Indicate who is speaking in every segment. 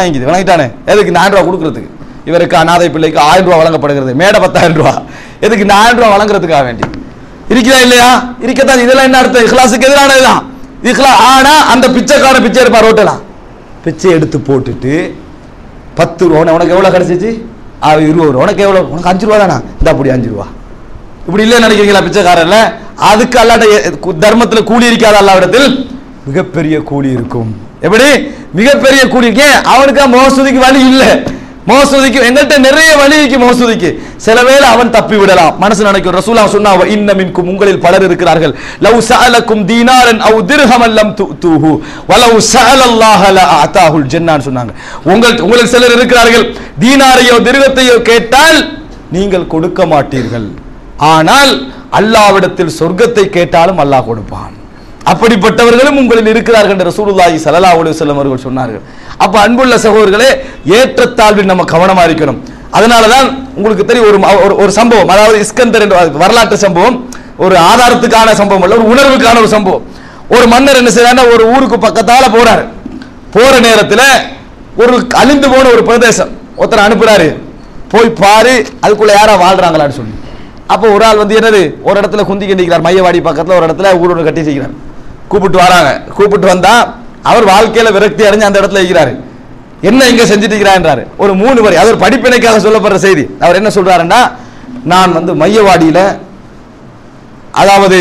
Speaker 1: வாங்கிக்குது விளங்கிட்டானே எதுக்கு இந்த ஆயிரம் ரூபா கொடுக்கறதுக்கு இவருக்கு அனாதை பிள்ளைக்கு ஆயிரம் ரூபா வழங்கப்படுகிறது மேடை பத்தாயிரம் ரூபா எதுக்கு இந்த ஆயிரம் ரூபா வழங்குறதுக்காக வேண்டி இருக்குதா இல்லையா இருக்கத்தான் இதெல்லாம் என்ன அர்த்தம் இஹ்லாஸுக்கு எதிரானதுதான் இஹ்லா ஆனா அந்த பிச்சைக்கார பிச்சை எடுப்பா ரோட்டெல்லாம் பிச்சை எடுத்து போட்டுட்டு பத்து ரூபா உனக்கு- உனக்கு எவ்வளவு கிடைச்சிச்சு ஆ, இருபது ரூபா உனக்கு எவ்வளவு உனக்கு அஞ்சு ரூபா தானா இந்த அப்படி அஞ்சு ரூபா இப்படி இல்லைன்னு நினைக்கிறீங்களா பிச்சைக்காரர்ல அதுக்கு அல்லாட்ட எ- கு- தர்மத்துல கூலி இருக்காத அல்லாவிடத்தில் மிகப்பெரிய கூலி இருக்கும் எப்படி மிகப்பெரிய கூலி இருக்கே அவனுக்கு மோசதிக்கு வழி இல்ல மோசதிக்கு எங்கள்கிட்ட நிறைய வழி இருக்கு மோசதிக்கு சில வேளை அவன் தப்பி விடலாம் மனசு நினைக்கும் ரசூலா சொன்னா "வ இன்ன மின்கும் உங்களில் பலர் இருக்கிறார்கள் லவ் சஅலக்கும் தீனாரன் அவ் திர்ஹமன் லம் துஹு வலவ் சஅலல்லாஹ லஅதாஹுல் ஜன்னான்னு சொன்னாங்க உங்கள் உங்களில் சிலர் இருக்கிறார்கள் தீனாரையோ திருகத்தையோ கேட்டால் நீங்கள் கொடுக்க மாட்டீர்கள் ஆனால் அல்லாவிடத்தில் சொர்க்கத்தை கேட்டாலும் அல்லாஹ் கொடுப்பான் அப்படிப்பட்டவர்களும் உங்களில் இருக்கிறார்கள் என்று ரசூலுல்லாஹி ஸல்லல்லாஹு அலைஹி வஸல்லம் அவர்கள் சொன்னார்கள் அப்ப அன்புள்ள சகோதரர்களே ஏற்றத்தாழ்வில் நம்ம கவனமா இருக்கணும் அதனால தான் உங்களுக்கு தெரியும் ஒரு ம- ஒரு- ஒரு சம்பவம் அதாவது இஸ்கந்தர் என்ற வரலாற்று சம்பவம் ஒரு ஆதாரத்துக்கான சம்பவம் அல்ல ஒரு உணர்வுக்கான ஒரு சம்பவம் ஒரு மன்னர் என்ன செய்யறாருன்னா ஒரு ஊருக்கு பக்கத்தால போறாரு போற நேரத்துல ஒரு அழிந்து போன ஒரு பிரதேசம் ஒருத்தர் அனுப்புறாரு போய் பாரு அதுக்குள்ள யாரா வாழ்றாங்களான்னு சொல்லி அப்போ ஒரு ஆள் வந்து என்னது ஒரு இடத்துல குந்தி கண்டிக்கிறார் மையவாடி பக்கத்துல ஒரு இடத்துல ஊர் ஒன்று கட்டி செய்கிறார் கூப்பிட்டு வராங்க கூப்பிட்டு வந்தா அவர் வாழ்க்கையில விரக்தி அடைஞ்சு அந்த இடத்துல இருக்கிறாரு என்ன இங்க செஞ்சுட்டு இருக்கிறான்றாரு ஒரு மூணு வரி அது ஒரு படிப்பினைக்காக சொல்லப்படுற செய்தி அவர் என்ன சொல்றாருன்னா நான் வந்து மையவாடியில அதாவது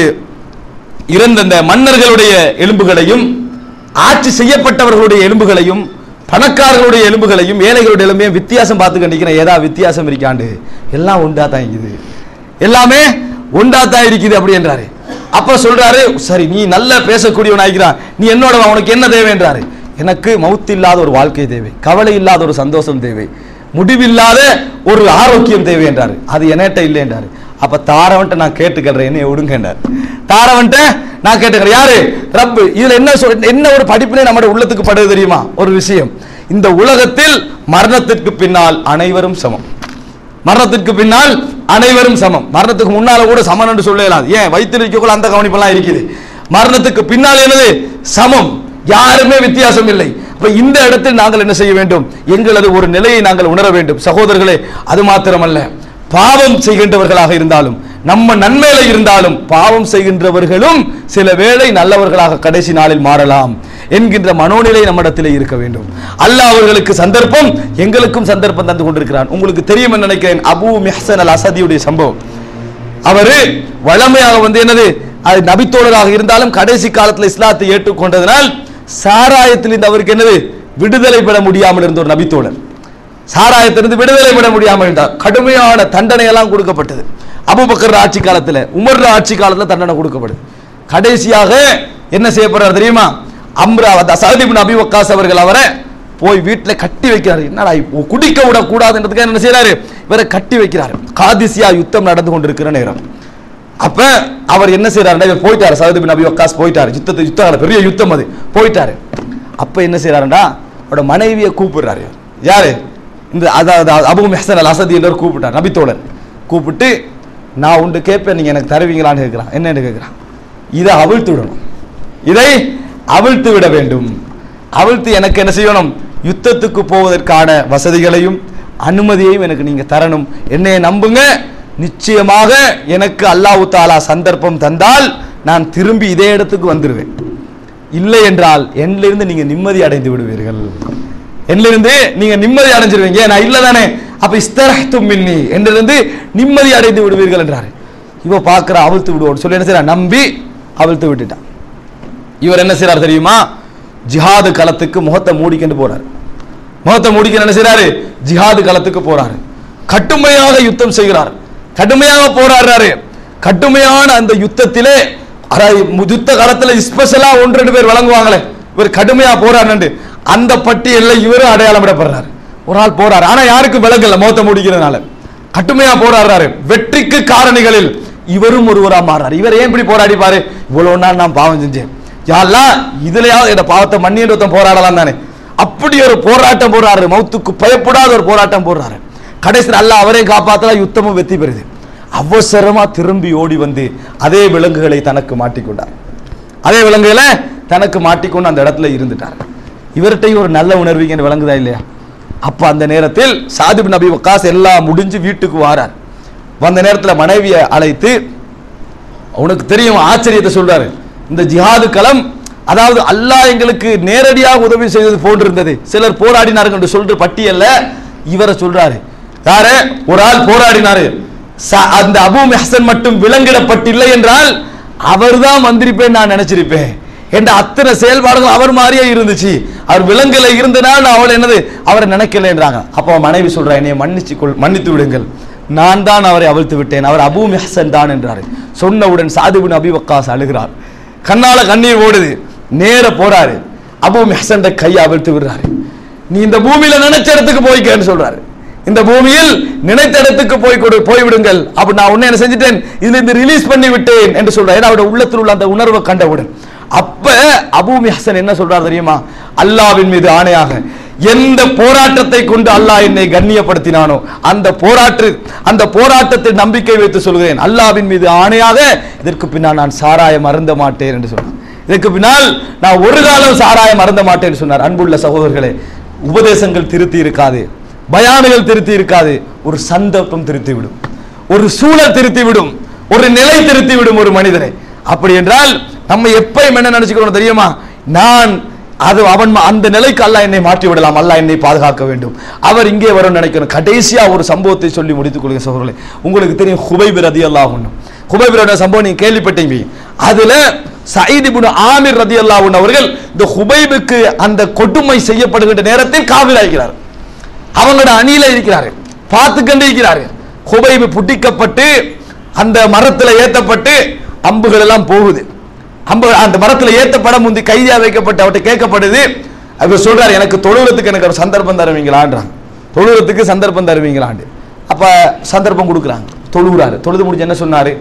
Speaker 1: இறந்த இந்த மன்னர்களுடைய எலும்புகளையும் ஆட்சி செய்யப்பட்டவர்களுடைய எலும்புகளையும் பணக்காரர்களுடைய எலும்புகளையும் ஏழைகளுடைய எலும்பையும் வித்தியாசம் பார்த்து கண்டிக்கிறேன் ஏதா வித்தியாசம் இருக்காண்டு எல்லாம் ஒன்றா தான் இருக்குது எல்லாமே ஒன்றா தான் இருக்குது அப்படி என்றாரு அப்ப சொல்றாரு சரி நீ நல்ல பேசக்கூடியவன் ஆகிறான் நீ என்னோட வா, உனக்கு என்ன தேவைன்றாரு எனக்கு மவுத் இல்லாத ஒரு வாழ்க்கை தேவை கவலை இல்லாத ஒரு சந்தோஷம் தேவை முடிவில்லாத ஒரு ஆரோக்கியம் தேவை என்றாரு அது என்கிட்ட இல்லை என்றாரு அப்ப தாரவன்ட்ட நான் கேட்டுக்கிறேன் என்ன விடுங்க என்றார் தாரவன்ட்ட நான் கேட்டுக்கிறேன் யாரு ரப்பு இதுல என்ன சொல் என்ன ஒரு படிப்பினை நம்முடைய உள்ளத்துக்கு படுது தெரியுமா ஒரு விஷயம் இந்த உலகத்தில் மரணத்திற்கு பின்னால் அனைவரும் சமம் மரணத்திற்கு பின்னால் அனைவரும் சமம் மரணத்துக்கு முன்னால கூட சமம் என்று சொல்லலாம் ஏன் வயிற்றில் இருக்கக்குள்ள அந்த கவனிப்பெல்லாம் இருக்குது மரணத்துக்கு பின்னால் என்னது சமம் யாருமே வித்தியாசம் இல்லை அப்ப இந்த இடத்தில் நாங்கள் என்ன செய்ய வேண்டும் எங்களது ஒரு நிலையை நாங்கள் உணர வேண்டும் சகோதரர்களே அது மாத்திரமல்ல பாவம் செய்கின்றவர்களாக இருந்தாலும் நம்ம நன்மையில இருந்தாலும் பாவம் செய்கின்றவர்களும் சில வேளை நல்லவர்களாக கடைசி நாளில் மாறலாம் என்கின்ற மனோநிலை நம்மிடத்திலே இருக்க வேண்டும் அல்லாஹ் அவர்களுக்கு சந்தர்ப்பம் எங்களுக்கும் சந்தர்ப்பம் தந்து கொண்டிருக்கிறான் உங்களுக்கு தெரியும் என்று நினைக்கிறேன் அபூ மெஹசன் அல் அசதியுடைய சம்பவம் அவரு வளமையாக வந்து என்னது அது நபித்தோழராக இருந்தாலும் கடைசி காலத்தில் இஸ்லாத்தை ஏற்றுக்கொண்டதனால் சாராயத்திலிருந்து அவருக்கு என்னது விடுதலை பெற முடியாமல் இருந்த ஒரு நபித்தோழர் சாராயத்திலிருந்து விடுதலை பெற முடியாமல் இருந்தார் கடுமையான தண்டனை எல்லாம் கொடுக்கப்பட்டது அபுபக்கர் ஆட்சி காலத்துல உமர் ஆட்சி காலத்துல தண்டனை கொடுக்கப்படுது கடைசியாக என்ன செய்யப்படுறார் தெரியுமா அம்ரா சஹதிபின் அபி வக்காஸ் அவர்கள் அவரை போய் வீட்டுல கட்டி வைக்கிறாரு என்னடா இப்போ குடிக்க விடக்கூடாதுன்றதுக்காக என்ன செய்யறாரு இவரை கட்டி வைக்கிறாரு காதிசியா யுத்தம் நடந்து கொண்டிருக்கிற நேரம் அப்ப அவர் என்ன செய்யறாருன்னா இவர் போயிட்டாரு சஹது பின் அபி வக்காஸ் போயிட்டாரு யுத்தத்தை யுத்தம் பெரிய யுத்தம் அது போயிட்டாரு அப்ப என்ன செய்யறாருன்னா அவரோட மனைவியை கூப்பிடுறாரு இவர். யாரு இந்த அதாவது அபு மெஹசன் அல் அசதி என்றவர் கூப்பிட்டார் நபித்தோழர் கூப்பிட்டு நான் உண்டு கேட்பேன் நீங்க எனக்கு தருவீங்களான்னு கேட்கிறான் என்னன்னு கேட்கிறான் இதை அவிழ்த்து விடணும் இதை அவிழ்த்து விட வேண்டும் அவிழ்த்து எனக்கு என்ன செய்யணும் யுத்தத்துக்கு போவதற்கான வசதிகளையும் அனுமதியையும் எனக்கு நீங்க தரணும் என்னைய நம்புங்க நிச்சயமாக எனக்கு அல்லாஹ் தாலா சந்தர்ப்பம் தந்தால் நான் திரும்பி இதே இடத்துக்கு வந்துடுவேன் இல்லை என்றால் என்னிலிருந்து நீங்க நிம்மதி அடைந்து விடுவீர்கள் என்னிலிருந்து நீங்க நிம்மதி அடைஞ்சிருவீங்க நான் இல்ல தானே அப்ப இஸ்தரஹ்தும் மின்னி என்னிலிருந்து நிம்மதி அடைந்து விடுவீர்கள் என்றாரு இவ பார்க்கிற அவிழ்த்து விடுவோம் சொல்லி என்ன செய்யறா நம்பி அவிழ்த்து விட்டுட்டான் இவர் என்ன செய்றார் தெரியுமா ஜிஹாது களத்துக்கு முகத்தை மூடிக்கிட்டு போறாரு முகத்தை மூடிக்க என்ன செய்றாரு ஜிஹாது களத்துக்கு போறாரு கடுமையாக யுத்தம் செய்கிறார் கடுமையாக போராடுறாரு கடுமையான அந்த யுத்தத்திலே அதாவது மு- யுத்த காலத்துல ஸ்பெஷலா ஒன்று ரெண்டு பேர் வழங்குவாங்களே இவர் கடுமையா போராடுன்னு அந்த பட்டியல்ல இவரும் அடையாளம் விடப்படுறாரு ஒரு ஆள் போறாரு ஆனா யாருக்கு விலகல முகத்தை முடிக்கிறதுனால கடுமையா போராடுறாரு வெற்றிக்கு காரணிகளில் இவரும் ஒருவரா மாறாரு இவர் ஏன் இப்படி போராடி பாரு இவ்வளவு நாள் நான் பாவம் செஞ்சேன் யாரெல்லாம் இதுலயாவது என்ன பாவத்தை மன்னிட்டு ஒருத்தன் போராடலாம் தானே அப்படி ஒரு போராட்டம் போடுறாரு மௌத்துக்கு பயப்படாத ஒரு போராட்டம் போடுறாரு கடைசியில் அல்லாஹ் அவரே காப்பாத்தலா யுத்தமும் வெற்றி பெறுது அவசரமா திரும்பி ஓடி வந்து அதே விலங்குகளை தனக்கு மாட்டிக்கொண்டார் அதே விலங்குகளை தனக்கு மாட்டிக்கொண்டு அந்த இடத்துல இருந்துட்டார் இவர்கிட்டையும் ஒரு நல்ல உணர்வீங்கன்னு விளங்குதா இல்லையா அப்ப அந்த நேரத்தில் சாதிப் நபி வக்காஸ் எல்லாம் முடிஞ்சு வீட்டுக்கு வாரார் வந்த நேரத்தில் மனைவியை அழைத்து உனக்கு தெரியும் ஆச்சரியத்தை சொல்றாரு இந்த ஜிஹாது களம் அதாவது அல்லாஹ் எங்களுக்கு நேரடியாக உதவி செய்தது போன்றிருந்தது சிலர் போராடினார்கள் என்று சொல்ற பட்டியல்ல இவரை சொல்றாரு யாரு ஒரு ஆள் போராடினாரு ச- அந்த அபூ மெஹசன் மட்டும் விலங்கிடப்பட்டில்லை என்றால் அவர்தான் வந்திருப்பேன் நான் நினைச்சிருப்பேன் என்ற அத்தனை செயல்பாடுகள் அவர் மாதிரியே இருந்துச்சு அவர் விலங்குல இருந்தனால் நான் அவள் என்னது அவரை நினைக்கலைன்றாங்க அப்போ மனைவி சொல்றா என்னைய மன்னிச்சு கொள் மன்னித்து விடுங்கள் நான் தான் அவரை அவிழ்த்து விட்டேன் அவர் அபூ மெஹசன் தான் என்றார் சொன்னவுடன் சாதிபின் அபி வக்காஸ் அழுகிறார் கண்ணால கண்ணீர் ஓடுது நேர போறாரு அபூ மெஹசன் கையை அவிழ்த்து விடுறாரு நீ இந்த பூமியில நினைச்ச இடத்துக்கு போய்க்கன்னு சொல்றாரு இந்த பூமியில் நினைத்த இடத்துக்கு போய் கொடு போய்விடுங்கள் அப்ப நான் உன்னை என்ன செஞ்சிட்டேன் இதுல இருந்து ரிலீஸ் பண்ணி விட்டேன் என்று சொல்றாரு ஏன்னா அவருடைய உள்ளத்தில் உள்ள அந்த உணர்வை கண்டவுடன் அப்ப அபூமி ஹசன் என்ன சொல்றார் தெரியுமா அல்லாவின் மீது ஆணையாக எந்த போராட்டத்தை கொண்டு அல்லாஹ் என்னை கண்ணியப்படுத்தினானோ அந்த போராட்டு அந்த போராட்டத்தில் நம்பிக்கை வைத்து சொல்கிறேன் அல்லாவின் மீது ஆணையாக இதற்கு பின்னால் நான் சாராயம் அருந்த மாட்டேன் என்று சொன்னார் இதற்கு பின்னால் நான் ஒரு காலம் சாராயம் அருந்த மாட்டேன் என்று சொன்னார் அன்புள்ள சகோதரர்களே உபதேசங்கள் திருத்தி இருக்காது பயானுகள் திருத்தி இருக்காது ஒரு சந்தர்ப்பம் திருத்தி விடும் ஒரு சூழல் திருத்தி விடும் ஒரு நிலை திருத்தி விடும் ஒரு மனிதனை அப்படி என்றால் நம்ம எப்பயும் என்ன நினைச்சுக்கணும் தெரியுமா நான் அது அவன் ம- அந்த நிலைக்கு அல்லாஹ் என்னை மாற்றி விடலாம் அல்லாஹ் என்னை பாதுகாக்க வேண்டும் அவர் இங்கே வரும் நினைக்கணும் கடைசியா ஒரு சம்பவத்தை சொல்லி முடித்துக் கொள்ளுங்க சகோதரர்களே உங்களுக்கு தெரியும் ஹுபைபி ரதி அல்லாஹ் ஹுபைபிரோட சம்பவம் நீங்க கேள்விப்பட்டீங்க அதுல சயீத் இப்னு ஆமிர் ரதி அவர்கள் இந்த ஹுபைபுக்கு அந்த கொடுமை செய்யப்படுகின்ற நேரத்தில் காவிராகிறார் அவங்களோட அணியில இருக்கிறாரு பார்த்து கொண்டு இருக்கிறாரு ஹுபைபு புட்டிக்கப்பட்டு அந்த மரத்துல ஏத்தப்பட்டு அம்புகள் எல்லாம் போகுது அம்பு அந்த மரத்துல ஏத்தப்பட முந்தி கைதியா வைக்கப்பட்டு அவர்கிட்ட கேட்கப்படுது அவர் சொல்றாரு எனக்கு தொழுகிறதுக்கு எனக்கு ஒரு சந்தர்ப்பம் தருவீங்களான்றாங்க தொழுகிறதுக்கு சந்தர்ப்பம் தருவீங்களாண்டு அப்ப சந்தர்ப்பம் கொடுக்குறாங்க தொழுகிறாரு தொழுது முடிஞ்சு என்ன சொன்னாரு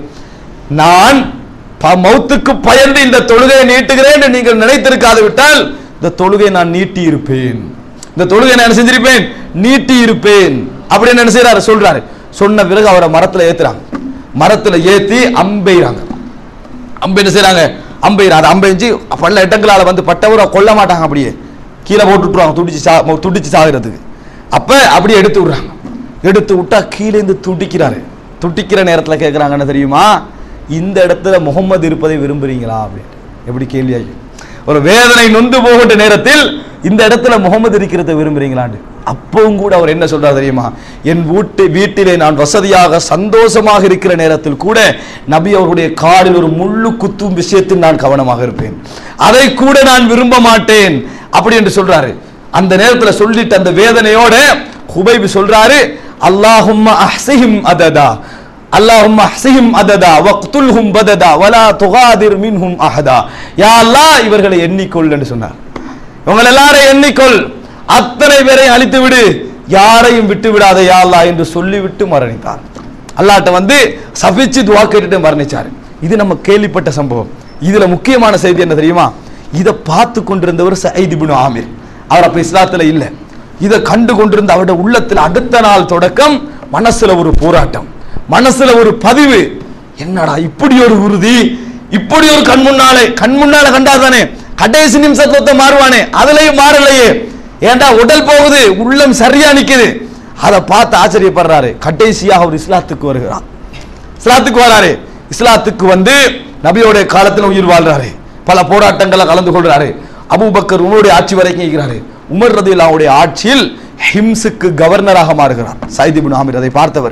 Speaker 1: நான் ப- மௌத்துக்கு பயந்து இந்த தொழுகையை நீட்டுகிறேன் என்று நீங்கள் நினைத்திருக்காது விட்டால் இந்த தொழுகையை நான் நீட்டி இருப்பேன் இந்த தொழுகை நான் என்ன செஞ்சிருப்பேன் நீட்டி இருப்பேன் அப்படின்னு என்ன செய்யறாரு சொல்றாரு சொன்ன பிறகு அவரை மரத்துல ஏத்துறாங்க மரத்துல ஏத்தி அம்பெய்றாங்க அம்பு என்ன செய்றாங்க அம்பெய்றாங்க அது அம்பெஞ்சு பல இடங்களால வந்து பட்டவரை கொல்ல மாட்டாங்க அப்படியே கீழே போட்டு விட்டுருவாங்க துடிச்சு சா துடிச்சு சாகிறதுக்கு அப்ப அப்படியே எடுத்து விடுறாங்க எடுத்து விட்டா கீழே இருந்து துடிக்கிறாரு துடிக்கிற நேரத்துல கேட்குறாங்க என்ன தெரியுமா இந்த இடத்துல முகம்மது இருப்பதை விரும்புறீங்களா அப்படின்னு எப்படி கேள்வியாகி ஒரு வேதனை நொந்து போகின்ற நேரத்தில் இந்த இடத்துல முகமது இருக்கிறத விரும்புறீங்களாண்டு அப்பவும் கூட அவர் என்ன சொல்றார் தெரியுமா என் வீட்டு வீட்டிலே நான் வசதியாக சந்தோஷமாக இருக்கிற நேரத்தில் கூட நபி அவருடைய காலில் ஒரு முள்ளு குத்தும் விஷயத்தில் நான் கவனமாக இருப்பேன் அதை கூட நான் விரும்ப மாட்டேன் அப்படி என்று சொல்றாரு அந்த நேரத்துல சொல்லிட்டு அந்த வேதனையோட ஹுபைபி சொல்றாரு அல்லாஹும்ம அஹ்சிஹிம் அததா அல்லாஹும்ம அஹ்சிஹிம் அததா வக்துல்ஹும் பததா வலா துகாதிர் மின்ஹும் அஹதா யா அல்லாஹ் இவர்களை எண்ணிக்கொள் என்று சொன்னார் இவங்க எல்லாரையும் எண்ணிக்கொள் அத்தனை பேரையும் அழித்து விடு யாரையும் விட்டு விடாத யா அல்லாஹ் என்று சொல்லிவிட்டு மரணித்தார் அல்லாஹ்ட்ட வந்து சபிச்சு துவா கேட்டுட்டு மரணிச்சார் இது நம்ம கேள்விப்பட்ட சம்பவம் இதுல முக்கியமான செய்தி என்ன தெரியுமா இதை பார்த்து கொண்டிருந்தவர் சயீத் இப்னு ஆமிர் அவர் அப்ப இஸ்லாத்துல இல்ல இதை கண்டு கொண்டிருந்த அவருடைய உள்ளத்தில் அடுத்த நாள் தொடக்கம் மனசுல ஒரு போராட்டம் மனசுல ஒரு பதிவு என்னடா இப்படி ஒரு உறுதி இப்படி ஒரு கண் முன்னாலே கண் முன்னால கண்டாதானே கடைசி நிமிஷத்துல மாறுவானே அதுலயும் மாறலையே ஏன்டா உடல் போகுது உள்ளம் சரியா நிக்குது அதை பார்த்து ஆச்சரியப்படுறாரு கடைசியாக அவர் இஸ்லாத்துக்கு வருகிறார் இஸ்லாத்துக்கு வராரு இஸ்லாத்துக்கு வந்து நபியோடைய காலத்தில் உயிர் வாழ்றாரு பல போராட்டங்களை கலந்து கொள்றாரு அபூபக்கர் உமருடைய ஆட்சி வரைக்கும் இருக்கிறாரு உமர் ரதியுல்லாவுடைய ஆட்சியில் ஹிம்ஸுக்கு கவர்னராக மாறுகிறார் சைத் இப்னு ஆமிர் அதை பார்த்தவர்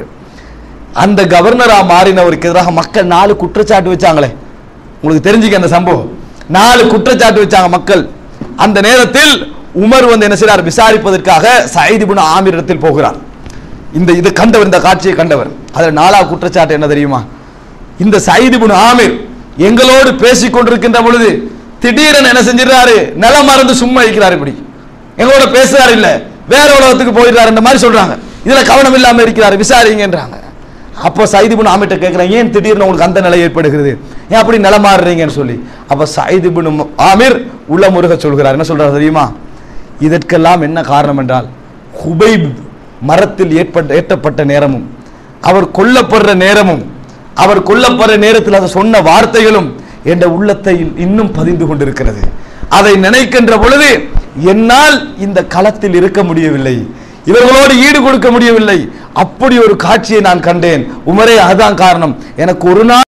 Speaker 1: அந்த கவர்னரா மாறினவருக்கு எதிராக மக்கள் நாலு குற்றச்சாட்டு வச்சாங்களே உங்களுக்கு தெரிஞ்சுக்க அந்த சம்பவம் நாலு குற்றச்சாட்டு வச்சாங்க மக்கள் அந்த நேரத்தில் உமர் வந்து என்ன செய்றார் விசாரிப்பதற்காக சயீத் இப்னு ஆமிர் இடத்தில் போகிறார் இந்த இது கண்டவர் இந்த காட்சியை கண்டவர் அதுல நாலா குற்றச்சாட்டு என்ன தெரியுமா இந்த சயீத் இப்னு ஆமிர் எங்களோடு பேசிக் கொண்டிருக்கின்ற பொழுது திடீரென என்ன செஞ்சிடறாரு நிலம் மறந்து சும்மா இருக்கிறார் இப்படி எங்களோட பேசுறாரு இல்ல வேற உலகத்துக்கு போயிடுறாரு இந்த மாதிரி சொல்றாங்க இதுல கவனம் இல்லாம இருக்கிறாரு விசாரிங்கன்றாங்க அப்போ சைது பின் ஆமிட்ட கேட்கிறேன் ஏன் திடீர்னு உங்களுக்கு அந்த நிலை ஏற்படுகிறது ஏன் அப்படி நிலமாறுறீங்கன்னு சொல்லி அப்ப சைது பின் ஆமிர் உள்ள முருக சொல்கிறார் என்ன சொல்றாரு தெரியுமா இதற்கெல்லாம் என்ன காரணம் என்றால் ஹுபைப் மரத்தில் ஏற்பட்ட ஏற்றப்பட்ட நேரமும் அவர் கொல்லப்படுற நேரமும் அவர் கொல்லப்படுற நேரத்தில் அதை சொன்ன வார்த்தைகளும் என்ற உள்ளத்தை இன்னும் பதிந்து கொண்டிருக்கிறது அதை நினைக்கின்ற பொழுது என்னால் இந்த களத்தில் இருக்க முடியவில்லை இவர்களோடு ஈடு கொடுக்க முடியவில்லை அப்படி ஒரு காட்சியை நான் கண்டேன் உமரே அதுதான் காரணம் எனக்கு ஒரு நாள்